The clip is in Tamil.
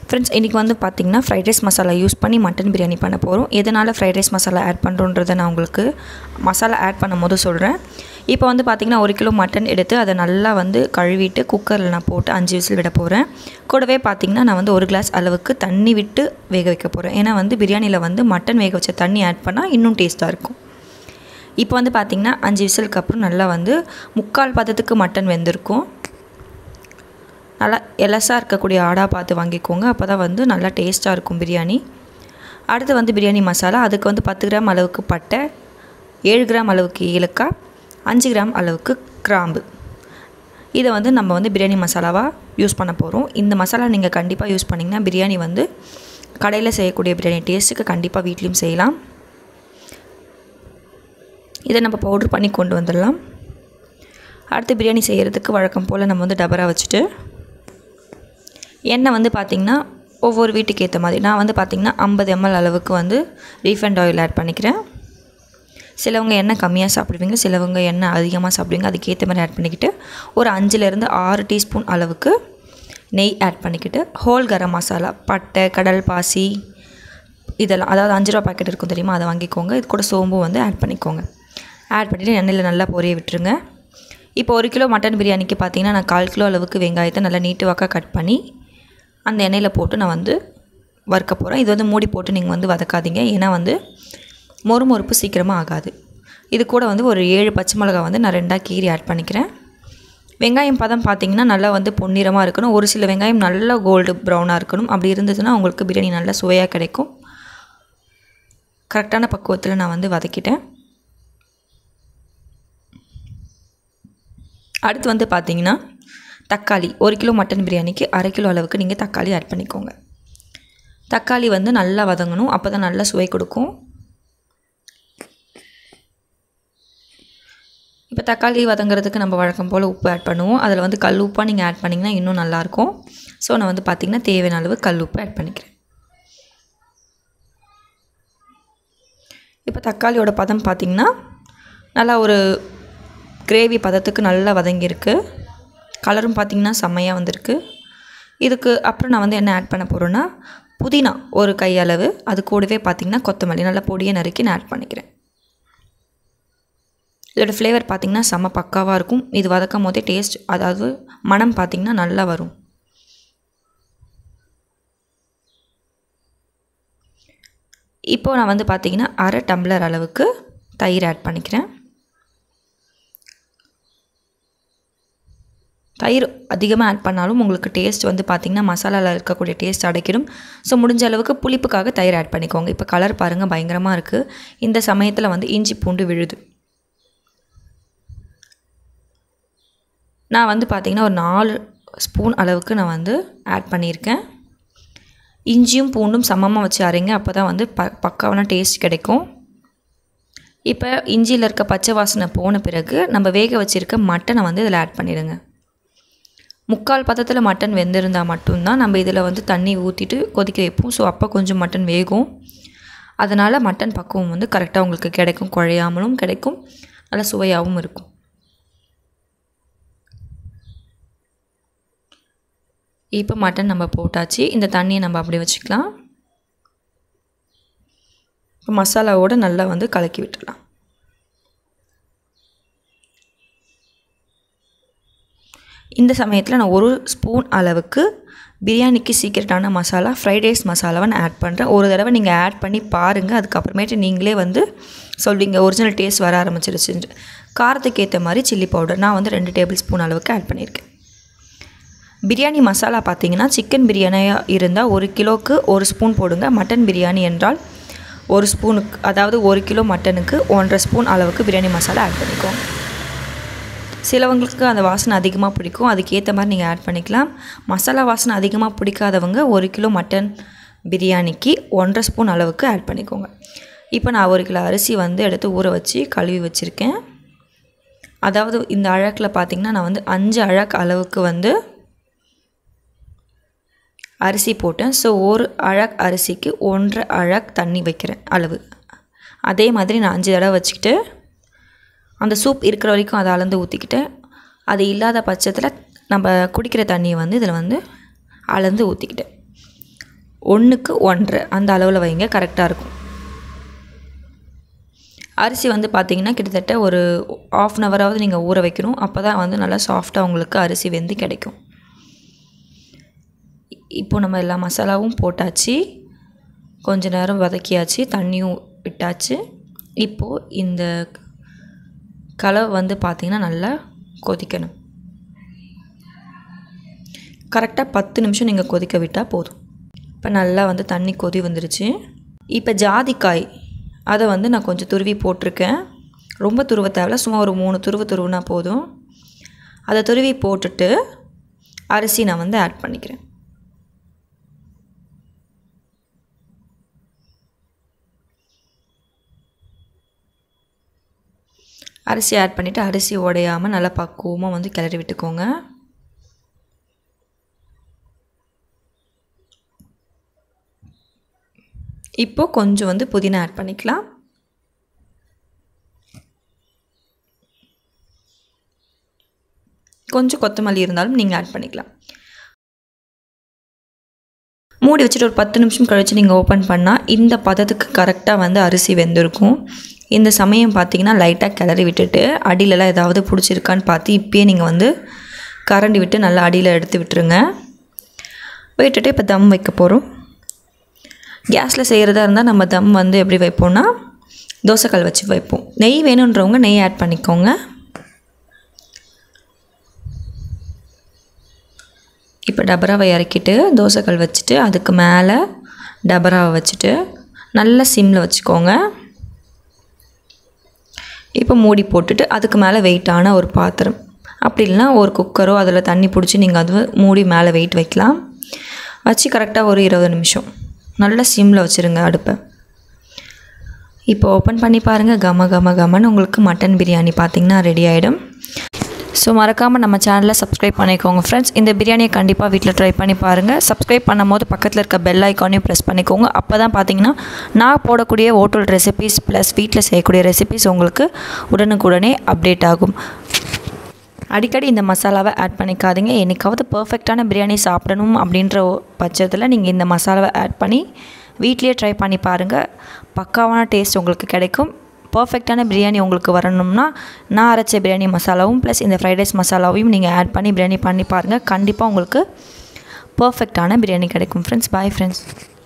ஃப்ரெண்ட்ஸ் இன்றைக்கி வந்து பார்த்திங்கன்னா ஃப்ரைட் ரைஸ் மசாலா யூஸ் பண்ணி மட்டன் பிரியாணி பண்ண போகிறோம் எதனால் ஃப்ரைட் ரைஸ் மசாலா ஆட் பண்ணுறோன்றதை நான் உங்களுக்கு மசாலா ஆட் பண்ணும் போது சொல்கிறேன் இப்போ வந்து பார்த்திங்கன்னா ஒரு கிலோ மட்டன் எடுத்து அதை நல்லா வந்து கழுவிட்டு குக்கரில் நான் போட்டு அஞ்சு விசில் விட போகிறேன் கூடவே பார்த்திங்கன்னா நான் வந்து ஒரு கிளாஸ் அளவுக்கு தண்ணி விட்டு வேக வைக்க போகிறேன் ஏன்னா வந்து பிரியாணியில் வந்து மட்டன் வேக வச்ச தண்ணி ஆட் பண்ணால் இன்னும் டேஸ்ட்டாக இருக்கும் இப்போ வந்து பார்த்திங்கன்னா அஞ்சு விசிலுக்கு அப்புறம் நல்லா வந்து முக்கால் பதத்துக்கு மட்டன் வெந்திருக்கும் நல்லா எலசாக இருக்கக்கூடிய ஆடாக பார்த்து வாங்கிக்கோங்க அப்போ தான் வந்து நல்லா டேஸ்ட்டாக இருக்கும் பிரியாணி அடுத்து வந்து பிரியாணி மசாலா அதுக்கு வந்து பத்து கிராம் அளவுக்கு பட்டை ஏழு கிராம் அளவுக்கு ஏலக்காய் அஞ்சு கிராம் அளவுக்கு கிராம்பு இதை வந்து நம்ம வந்து பிரியாணி மசாலாவாக யூஸ் பண்ண போகிறோம் இந்த மசாலா நீங்கள் கண்டிப்பாக யூஸ் பண்ணிங்கன்னா பிரியாணி வந்து கடையில் செய்யக்கூடிய பிரியாணி டேஸ்ட்டுக்கு கண்டிப்பாக வீட்லேயும் செய்யலாம் இதை நம்ம பவுட்ரு பண்ணி கொண்டு வந்துடலாம் அடுத்து பிரியாணி செய்கிறதுக்கு வழக்கம் போல் நம்ம வந்து டபரா வச்சுட்டு எண்ணெய் வந்து பார்த்திங்கன்னா ஒவ்வொரு வீட்டுக்கு ஏற்ற மாதிரி நான் வந்து பார்த்திங்கன்னா ஐம்பது எம்எல் அளவுக்கு வந்து ரீஃபண்ட் ஆயில் ஆட் பண்ணிக்கிறேன் சிலவங்க எண்ணெய் கம்மியாக சாப்பிடுவீங்க சிலவங்க எண்ணெய் அதிகமாக சாப்பிடுவீங்க அதுக்கேற்ற மாதிரி ஆட் பண்ணிக்கிட்டு ஒரு அஞ்சுலேருந்து ஆறு டீஸ்பூன் அளவுக்கு நெய் ஆட் பண்ணிக்கிட்டு ஹோல் கரம் மசாலா பட்டை கடல் பாசி இதெல்லாம் அதாவது அஞ்சு ரூபா பாக்கெட் இருக்கும் தெரியுமா அதை வாங்கிக்கோங்க இது கூட சோம்பும் வந்து ஆட் பண்ணிக்கோங்க ஆட் பண்ணிவிட்டு எண்ணெயில் நல்லா பொரிய விட்டுருங்க இப்போ ஒரு கிலோ மட்டன் பிரியாணிக்கு பார்த்தீங்கன்னா நான் கால் கிலோ அளவுக்கு வெங்காயத்தை நல்லா நீட்டு வாக்காக கட் பண்ணி அந்த எண்ணெயில் போட்டு நான் வந்து வறுக்க போகிறேன் இது வந்து மூடி போட்டு நீங்கள் வந்து வதக்காதீங்க ஏன்னா வந்து மொறு மொறுப்பு சீக்கிரமாக ஆகாது இது கூட வந்து ஒரு ஏழு பச்சை மிளகா வந்து நான் ரெண்டாக கீரி ஆட் பண்ணிக்கிறேன் வெங்காயம் பதம் பார்த்திங்கன்னா நல்லா வந்து பொன்னிறமாக இருக்கணும் ஒரு சில வெங்காயம் நல்லா கோல்டு ப்ரௌனாக இருக்கணும் அப்படி இருந்ததுன்னா உங்களுக்கு பிரியாணி நல்லா சுவையாக கிடைக்கும் கரெக்டான பக்குவத்தில் நான் வந்து வதக்கிட்டேன் அடுத்து வந்து பார்த்திங்கன்னா தக்காளி ஒரு கிலோ மட்டன் பிரியாணிக்கு அரை கிலோ அளவுக்கு நீங்கள் தக்காளி ஆட் பண்ணிக்கோங்க தக்காளி வந்து நல்லா வதங்கணும் அப்போ தான் நல்லா சுவை கொடுக்கும் இப்போ தக்காளி வதங்குறதுக்கு நம்ம வழக்கம் போல் உப்பு ஆட் பண்ணுவோம் அதில் வந்து கல் உப்பாக நீங்கள் ஆட் பண்ணிங்கன்னா இன்னும் நல்லாயிருக்கும் ஸோ நான் வந்து பார்த்திங்கன்னா தேவையான அளவு கல் உப்பு ஆட் பண்ணிக்கிறேன் இப்போ தக்காளியோட பதம் பார்த்திங்கன்னா நல்லா ஒரு கிரேவி பதத்துக்கு நல்லா வதங்கியிருக்கு கலரும் பார்த்திங்கன்னா செம்மையாக வந்திருக்கு இதுக்கு அப்புறம் நான் வந்து என்ன ஆட் பண்ண போகிறேன்னா புதினா ஒரு கையளவு அது கூடவே பார்த்திங்கன்னா கொத்தமல்லி நல்லா பொடியை நறுக்கி நான் ஆட் பண்ணிக்கிறேன் இதோட ஃப்ளேவர் பார்த்திங்கன்னா செம்ம பக்காவாக இருக்கும் இது வதக்கும் போதே டேஸ்ட் அதாவது மனம் பார்த்திங்கன்னா நல்லா வரும் இப்போது நான் வந்து பார்த்திங்கன்னா அரை டம்ளர் அளவுக்கு தயிர் ஆட் பண்ணிக்கிறேன் தயிர் அதிகமாக ஆட் பண்ணாலும் உங்களுக்கு டேஸ்ட் வந்து பார்த்திங்கன்னா மசாலாவில் இருக்கக்கூடிய டேஸ்ட் அடைக்கிடும் ஸோ முடிஞ்ச அளவுக்கு புளிப்புக்காக தயிர் ஆட் பண்ணிக்கோங்க இப்போ கலர் பாருங்கள் பயங்கரமாக இருக்குது இந்த சமயத்தில் வந்து இஞ்சி பூண்டு விழுது நான் வந்து பார்த்திங்கன்னா ஒரு நாலு ஸ்பூன் அளவுக்கு நான் வந்து ஆட் பண்ணியிருக்கேன் இஞ்சியும் பூண்டும் சமமாக வச்சு அரைங்க அப்போ தான் வந்து ப பக்காவான டேஸ்ட் கிடைக்கும் இப்போ இஞ்சியில் இருக்க பச்சை வாசனை போன பிறகு நம்ம வேக வச்சுருக்க மட்டனை வந்து இதில் ஆட் பண்ணிடுங்க முக்கால் பதத்தில் மட்டன் வெந்திருந்தால் மட்டும்தான் நம்ம இதில் வந்து தண்ணி ஊற்றிட்டு கொதிக்க வைப்போம் ஸோ அப்போ கொஞ்சம் மட்டன் வேகும் அதனால் மட்டன் பக்குவம் வந்து கரெக்டாக உங்களுக்கு கிடைக்கும் குழையாமலும் கிடைக்கும் நல்லா சுவையாகவும் இருக்கும் இப்போ மட்டன் நம்ம போட்டாச்சு இந்த தண்ணியை நம்ம அப்படி வச்சுக்கலாம் இப்போ மசாலாவோடு நல்லா வந்து கலக்கி விட்டுடலாம் இந்த சமயத்தில் நான் ஒரு ஸ்பூன் அளவுக்கு பிரியாணிக்கு சீக்கிரட்டான மசாலா ஃப்ரைட் ரைஸ் மசாலாவை நான் ஆட் பண்ணுறேன் ஒரு தடவை நீங்கள் ஆட் பண்ணி பாருங்கள் அதுக்கப்புறமேட்டு நீங்களே வந்து சொல்வீங்க ஒரிஜினல் டேஸ்ட் வர ஆரம்பிச்சிருச்சு காரத்துக்கு ஏற்ற மாதிரி சில்லி பவுடர் நான் வந்து ரெண்டு டேபிள் ஸ்பூன் அளவுக்கு ஆட் பண்ணியிருக்கேன் பிரியாணி மசாலா பார்த்தீங்கன்னா சிக்கன் பிரியாணியாக இருந்தால் ஒரு கிலோவுக்கு ஒரு ஸ்பூன் போடுங்க மட்டன் பிரியாணி என்றால் ஒரு ஸ்பூனுக்கு அதாவது ஒரு கிலோ மட்டனுக்கு ஒன்றரை ஸ்பூன் அளவுக்கு பிரியாணி மசாலா ஆட் பண்ணிக்கோங்க சிலவங்களுக்கு அந்த வாசனை அதிகமாக பிடிக்கும் அதுக்கேற்ற மாதிரி நீங்கள் ஆட் பண்ணிக்கலாம் மசாலா வாசனை அதிகமாக பிடிக்காதவங்க ஒரு கிலோ மட்டன் பிரியாணிக்கு ஒன்றரை ஸ்பூன் அளவுக்கு ஆட் பண்ணிக்கோங்க இப்போ நான் ஒரு கிலோ அரிசி வந்து எடுத்து ஊற வச்சு கழுவி வச்சுருக்கேன் அதாவது இந்த அழகில் பார்த்திங்கன்னா நான் வந்து அஞ்சு அழகு அளவுக்கு வந்து அரிசி போட்டேன் ஸோ ஒரு அழக் அரிசிக்கு ஒன்றரை அழக் தண்ணி வைக்கிறேன் அளவு அதே மாதிரி நான் அஞ்சு தடவை வச்சுக்கிட்டு அந்த சூப் இருக்கிற வரைக்கும் அதை அளந்து ஊற்றிக்கிட்டேன் அது இல்லாத பட்சத்தில் நம்ம குடிக்கிற தண்ணியை வந்து இதில் வந்து அளந்து ஊற்றிக்கிட்டேன் ஒன்றுக்கு ஒன்றரை அந்த அளவில் வைங்க கரெக்டாக இருக்கும் அரிசி வந்து பார்த்திங்கன்னா கிட்டத்தட்ட ஒரு ஆஃப் அன் ஹவராவது நீங்கள் ஊற வைக்கணும் அப்போ தான் வந்து நல்லா சாஃப்டாக உங்களுக்கு அரிசி வெந்து கிடைக்கும் இப்போ நம்ம எல்லா மசாலாவும் போட்டாச்சு கொஞ்ச நேரம் வதக்கியாச்சு தண்ணியும் விட்டாச்சு இப்போது இந்த கலவை வந்து பார்த்திங்கன்னா நல்லா கொதிக்கணும் கரெக்டாக பத்து நிமிஷம் நீங்கள் கொதிக்க விட்டால் போதும் இப்போ நல்லா வந்து தண்ணி கொதி வந்துருச்சு இப்போ ஜாதிக்காய் அதை வந்து நான் கொஞ்சம் துருவி போட்டிருக்கேன் ரொம்ப துருவ தேவையில்ல சும்மா ஒரு மூணு துருவு துருவுனா போதும் அதை துருவி போட்டுட்டு அரிசி நான் வந்து ஆட் பண்ணிக்கிறேன் அரிசி ஆட் பண்ணிவிட்டு அரிசி உடையாமல் நல்லா பக்குவமாக வந்து கிளறி விட்டுக்கோங்க இப்போது கொஞ்சம் வந்து புதினா ஆட் பண்ணிக்கலாம் கொஞ்சம் கொத்தமல்லி இருந்தாலும் நீங்கள் ஆட் பண்ணிக்கலாம் மூடி வச்சுட்டு ஒரு பத்து நிமிஷம் கழித்து நீங்கள் ஓப்பன் பண்ணால் இந்த பதத்துக்கு கரெக்டாக வந்து அரிசி வெந்திருக்கும் இந்த சமயம் பார்த்தீங்கன்னா லைட்டாக கிளறி விட்டுட்டு அடியிலலாம் ஏதாவது பிடிச்சிருக்கான்னு பார்த்து இப்பயே நீங்கள் வந்து கரண்டி விட்டு நல்லா அடியில் எடுத்து விட்டுருங்க விட்டுட்டு இப்போ தம் வைக்க போகிறோம் கேஸில் செய்கிறதா இருந்தால் நம்ம தம் வந்து எப்படி வைப்போம்னா தோசைக்கல் வச்சு வைப்போம் நெய் வேணுன்றவங்க நெய் ஆட் பண்ணிக்கோங்க இப்போ டபராவை இறக்கிட்டு தோசைக்கல் வச்சுட்டு அதுக்கு மேலே டபராவை வச்சுட்டு நல்லா சிம்மில் வச்சுக்கோங்க இப்போ மூடி போட்டுட்டு அதுக்கு மேலே வெயிட்டான ஒரு பாத்திரம் அப்படி இல்லைனா ஒரு குக்கரோ அதில் தண்ணி பிடிச்சி நீங்கள் அது மூடி மேலே வெயிட் வைக்கலாம் வச்சு கரெக்டாக ஒரு இருபது நிமிஷம் நல்லா சிம்மில் வச்சுருங்க அடுப்பை இப்போ ஓப்பன் பண்ணி பாருங்கள் கம கம கமன்னு உங்களுக்கு மட்டன் பிரியாணி பார்த்திங்கன்னா ரெடி ஆகிடும் ஸோ மறக்காமல் நம்ம சேனலை சப்ஸ்கிரைப் பண்ணிக்கோங்க ஃப்ரெண்ட்ஸ் இந்த பிரியாணியை கண்டிப்பாக வீட்டில் ட்ரை பண்ணி பாருங்கள் சப்ஸ்கிரைப் பண்ணும்போது பக்கத்தில் இருக்க பெல் ஐக்கானையும் ப்ரெஸ் பண்ணிக்கோங்க அப்போ தான் பார்த்தீங்கன்னா நான் போடக்கூடிய ஹோட்டல் ரெசிபீஸ் ப்ளஸ் வீட்டில் செய்யக்கூடிய ரெசிபீஸ் உங்களுக்கு உடனுக்குடனே அப்டேட் ஆகும் அடிக்கடி இந்த மசாலாவை ஆட் பண்ணிக்காதீங்க என்றைக்காவது பர்ஃபெக்டான பிரியாணி சாப்பிடணும் அப்படின்ற பட்சத்தில் நீங்கள் இந்த மசாலாவை ஆட் பண்ணி வீட்லேயே ட்ரை பண்ணி பாருங்கள் பக்காவான டேஸ்ட் உங்களுக்கு கிடைக்கும் பர்ஃபெக்டான பிரியாணி உங்களுக்கு வரணும்னா நான் அரைச்ச பிரியாணி மசாலாவும் ப்ளஸ் இந்த ஃப்ரைட் ரைஸ் மசாலாவையும் நீங்கள் ஆட் பண்ணி பிரியாணி பண்ணி பாருங்கள் கண்டிப்பாக உங்களுக்கு பர்ஃபெக்டான பிரியாணி கிடைக்கும் ஃப்ரெண்ட்ஸ் பாய் ஃப்ரெண்ட்ஸ்